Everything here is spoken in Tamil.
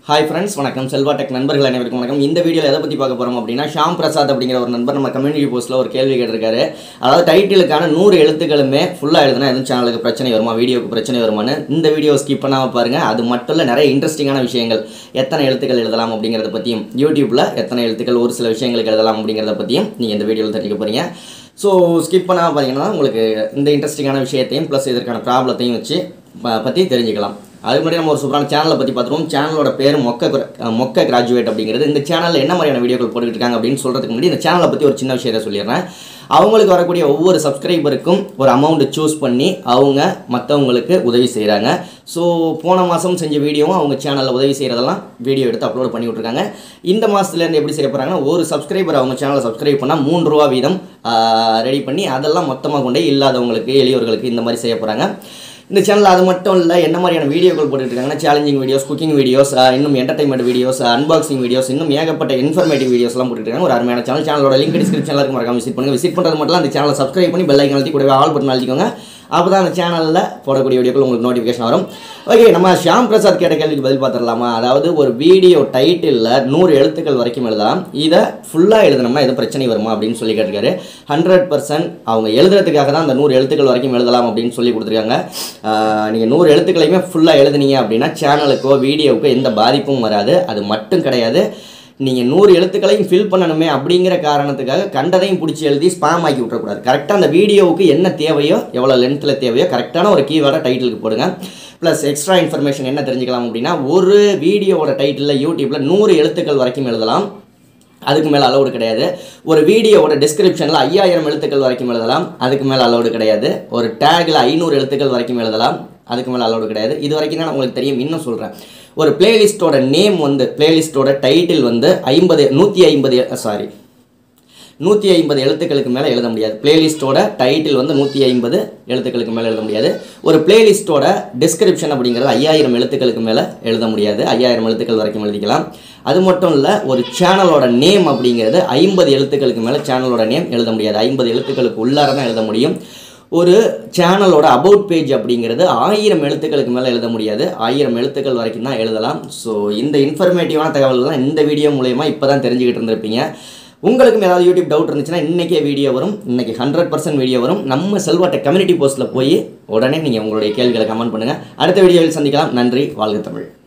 ஹாய் ஃப்ரெண்ட்ஸ் வணக்கம் செல்வா டெக் நண்பர்கள் அனைவருக்கும் வணக்கம் இந்த வீடியோவில் எதை பற்றி பார்க்க போகிறோம் அப்படின்னா ஷாம் பிரசாத் அப்படிங்கிற ஒரு நண்பர் நம்ம கம்யூனிட்டி போஸ்ட்டில் ஒரு கேள்வி கேட்டிருக்காரு அதாவது டைட்டிலுக்கான நூறு எழுத்துக்களுமே ஃபுல்லாக எழுதுனா எதுவும் சேனலுக்கு பிரச்சனை வருமா வீடியோக்கு பிரச்சனை வருமான்னு இந்த வீடியோ ஸ்கிப் பண்ணாமல் பாருங்கள் அது மட்டும் இல்லை நிறைய இன்ட்ரெஸ்டிங்கான விஷயங்கள் எத்தனை எழுத்துக்கள் எழுதலாம் அப்படிங்கிறத பற்றியும் யூடியூப்பில் எத்தனை எழுத்துக்கள் ஒரு சில விஷயங்களுக்கு எழுதலாம் அப்படிங்கிறத பற்றியும் நீங்கள் இந்த வீடியோவில் தெரிஞ்சுக்க போகிறீங்க ஸோ ஸ்கிப் பண்ணாமல் பார்த்தீங்கன்னா உங்களுக்கு இந்த இன்ட்ரெஸ்டிங்கான விஷயத்தையும் ப்ளஸ் இதற்கான ப்ராப்ளத்தையும் வச்சு ப- பற்றி தெரிஞ்சுக்கலாம் அதுக்கு முன்னாடி நம்ம ஒரு சூப்பரான சேனலை பற்றி பார்த்துருவோம் சேனலோட பேர் மொக்க கிர- அஹ் மொக்க கிராஜுவேட் அப்படிங்கிறது இந்த சேனலில் என்ன மாதிரியான வீடியோக்கள் போட்டுக்கிட்டு இருக்காங்க அப்படின்னு சொல்கிறதுக்கு முன்னாடி இந்த சேனலை பற்றி ஒரு சின்ன விஷயத்தை சொல்லிடுறேன் அவங்களுக்கு வரக்கூடிய ஒவ்வொரு சப்ஸ்கிரைபருக்கும் ஒரு அமௌண்ட் சூஸ் பண்ணி அவங்க மற்றவங்களுக்கு உதவி செய்கிறாங்க ஸோ போன மாதம் செஞ்ச வீடியோவும் அவங்க சேனலில் உதவி செய்கிறதெல்லாம் வீடியோ எடுத்து அப்லோட் பண்ணி விட்ருக்காங்க இந்த மாதத்துலேருந்து எப்படி செய்ய போகிறாங்கன்னா ஒரு சப்ஸ்கிரைபர் அவங்க சேனலை சப்ஸ்கிரைப் பண்ணால் மூணு ரூபா வீதம் ரெடி பண்ணி அதெல்லாம் மொத்தமாக கொண்டே இல்லாதவங்களுக்கு எளியவர்களுக்கு இந்த மாதிரி செய்ய போகிறாங்க இந்த சேனலில் அது மட்டும் இல்லை என்ன மாதிரியான வீடியோக்கள் போட்டுட்டு இருக்காங்கன்னா சேலஞ்சிங் வீடியோஸ் குக்கிங் வீடியோஸ் இன்னும் என்டர்டைன்மெண்ட் வீடியோஸ் அன்பாக்சிங் வீடியோஸ் இன்னும் ஏகப்பட்ட இன்ஃபர்மேட்டிவ் வீடியோஸ்லாம் போட்டுட்டு இருக்காங்க ஒரு அருமையான சேனல் சேனலோட லிங்க் டிஸ்கிரிப்ஷனில் இருக்கு மறக்காம விசிட் பண்ணுங்க விசிட் பண்ணுறது மட்டும் இல்ல, அந்த சேனலை சப்ஸ்கிரைப் பண்ணி பெல் ஐக்கன் அழுத்தி கூடவே ஆல் பட்டன் அழுத்திக்கோங்க அப்போ தான் அந்த சேனலில் போடக்கூடிய வீடியோக்கள் உங்களுக்கு நோட்டிஃபிகேஷன் வரும் ஓகே நம்ம ஷியாம் பிரசாத் கேட்ட கேள்விக்கு பதில் பார்த்துடலாமா அதாவது ஒரு வீடியோ டைட்டிலில் நூறு எழுத்துக்கள் வரைக்கும் எழுதலாம் இதை ஃபுல்லாக எழுதணும்னா எதுவும் பிரச்சனை வருமா அப்படின்னு சொல்லி கேட்டிருக்காரு ஹண்ட்ரட் பர்சன்ட் அவங்க எழுதுறதுக்காக தான் அந்த நூறு எழுத்துக்கள் வரைக்கும் எழுதலாம் அப்படின்னு சொல்லி கொடுத்துருக்காங்க நீங்கள் நூறு எழுத்துக்களையுமே ஃபுல்லாக எழுதுனீங்க அப்படின்னா சேனலுக்கோ வீடியோவுக்கோ எந்த பாதிப்பும் வராது அது மட்டும் கிடையாது நீங்கள் நூறு எழுத்துக்களையும் ஃபில் பண்ணணுமே அப்படிங்கிற காரணத்துக்காக கண்டதையும் பிடிச்சி எழுதி ஸ்பாம் ஆக்கி விட்றக்கூடாது கரெக்டாக அந்த வீடியோவுக்கு என்ன தேவையோ எவ்வளோ லென்த்தில் தேவையோ கரெக்டான ஒரு கீவேர்டை டைட்டிலுக்கு போடுங்க ப்ளஸ் எக்ஸ்ட்ரா இன்ஃபர்மேஷன் என்ன தெரிஞ்சுக்கலாம் அப்படின்னா ஒரு வீடியோவோட டைட்டிலில் யூடியூப்பில் நூறு எழுத்துக்கள் வரைக்கும் எழுதலாம் அதுக்கு மேலே அலௌடு கிடையாது ஒரு வீடியோவோட டிஸ்கிரிப்ஷனில் ஐயாயிரம் எழுத்துக்கள் வரைக்கும் எழுதலாம் அதுக்கு மேலே அலௌடு கிடையாது ஒரு டேக்கில் ஐநூறு எழுத்துக்கள் வரைக்கும் எழுதலாம் அதுக்கு மேலே அலௌடு கிடையாது இது வரைக்கும் தான் உங்களுக்கு தெரியும் இன்னும் சொல்கிறேன் ஒரு பிளேலிஸ்ட்டோட நேம் வந்து பிளேலிஸ்ட்டோட டைட்டில் வந்து ஐம்பது நூற்றி ஐம்பது சாரி நூற்றி ஐம்பது எழுத்துக்களுக்கு மேலே எழுத முடியாது பிளேலிஸ்ட்டோட டைட்டில் வந்து நூற்றி ஐம்பது எழுத்துக்களுக்கு மேலே எழுத முடியாது ஒரு பிளேலிஸ்ட்டோட டிஸ்கிரிப்ஷன் அப்படிங்கிறது ஐயாயிரம் எழுத்துக்களுக்கு மேலே எழுத முடியாது ஐயாயிரம் எழுத்துக்கள் வரைக்கும் எழுதிக்கலாம் அது மட்டும் இல்லை ஒரு சேனலோட நேம் அப்படிங்கிறது ஐம்பது எழுத்துக்களுக்கு மேலே சேனலோட நேம் எழுத முடியாது ஐம்பது எழுத்துக்களுக்கு உள்ளார தான் எழுத முடியும் ஒரு சேனலோட அபவுட் பேஜ் அப்படிங்கிறது ஆயிரம் எழுத்துக்களுக்கு மேலே எழுத முடியாது ஆயிரம் எழுத்துக்கள் வரைக்கும் தான் எழுதலாம் ஸோ இந்த இன்ஃபர்மேட்டிவான தகவல்கள்லாம் இந்த வீடியோ மூலயமா இப்போ தான் தெரிஞ்சுக்கிட்டு இருந்திருப்பீங்க உங்களுக்கும் ஏதாவது யூடியூப் டவுட் இருந்துச்சுன்னா இன்றைக்கே வீடியோ வரும் இன்றைக்கி ஹண்ட்ரட் பர்சன்ட் வீடியோ வரும் நம்ம செல்வாட்ட கம்யூனிட்டி போஸ்ட்டில் போய் உடனே நீங்கள் உங்களுடைய கேள்விகளை கமெண்ட் பண்ணுங்கள் அடுத்த வீடியோவில் சந்திக்கலாம் நன்றி வாழ்க தமிழ்